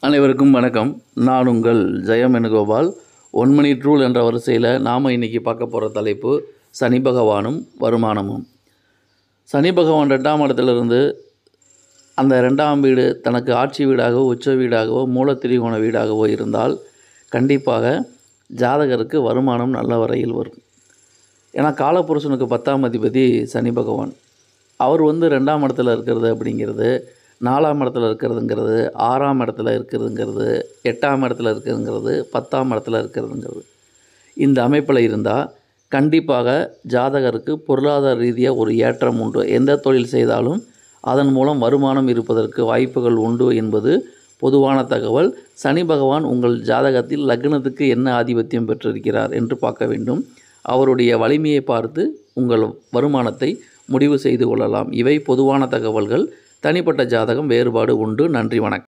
அனைவருக்கும் வணக்கம் நான் உங்கள் Jayam Venugopal one minute rule என்ற வரிசையில் நாம் இன்றைக்கி பார்க்க போகிற தலைப்பு சனி பகவானும் வருமானமும் சனி பகவான் ரெண்டாம் இடத்துலேருந்து அந்த ரெண்டாம் வீடு தனக்கு ஆட்சி வீடாகவோ உச்ச வீடாகவோ மூலத்திரிகோண வீடாகவோ இருந்தால் கண்டிப்பாக ஜாதகருக்கு வருமானம் நல்ல வரையில் வரும் ஏன்னா காலப்புருஷனுக்கு பத்தாம் அதிபதி சனி பகவான் அவர் வந்து ரெண்டாம் இடத்துல இருக்கிறது அப்படிங்கிறது நாலாம் இடத்துல இருக்கிறதுங்கிறது ஆறாம் இடத்துல இருக்கிறதுங்கிறது எட்டாம் இடத்துல இருக்கிறதுங்கிறது பத்தாம் இடத்துல இருக்கிறதுங்கிறது இந்த அமைப்பில் இருந்தால் கண்டிப்பாக ஜாதகருக்கு பொருளாதார ரீதியாக ஒரு ஏற்றம் உண்டு எந்த தொழில் செய்தாலும் அதன் மூலம் வருமானம் இருப்பதற்கு வாய்ப்புகள் உண்டு என்பது பொதுவான தகவல் சனி பகவான் உங்கள் ஜாதகத்தில் லக்னத்துக்கு என்ன ஆதிபத்தியம் பெற்றிருக்கிறார் என்று பார்க்க வேண்டும் அவருடைய வலிமையை பார்த்து உங்கள் வருமானத்தை முடிவு செய்து கொள்ளலாம் இவை பொதுவான தகவல்கள் தனிப்பட்ட ஜாதகம் வேறுபாடு உண்டு நன்றி வணக்கம்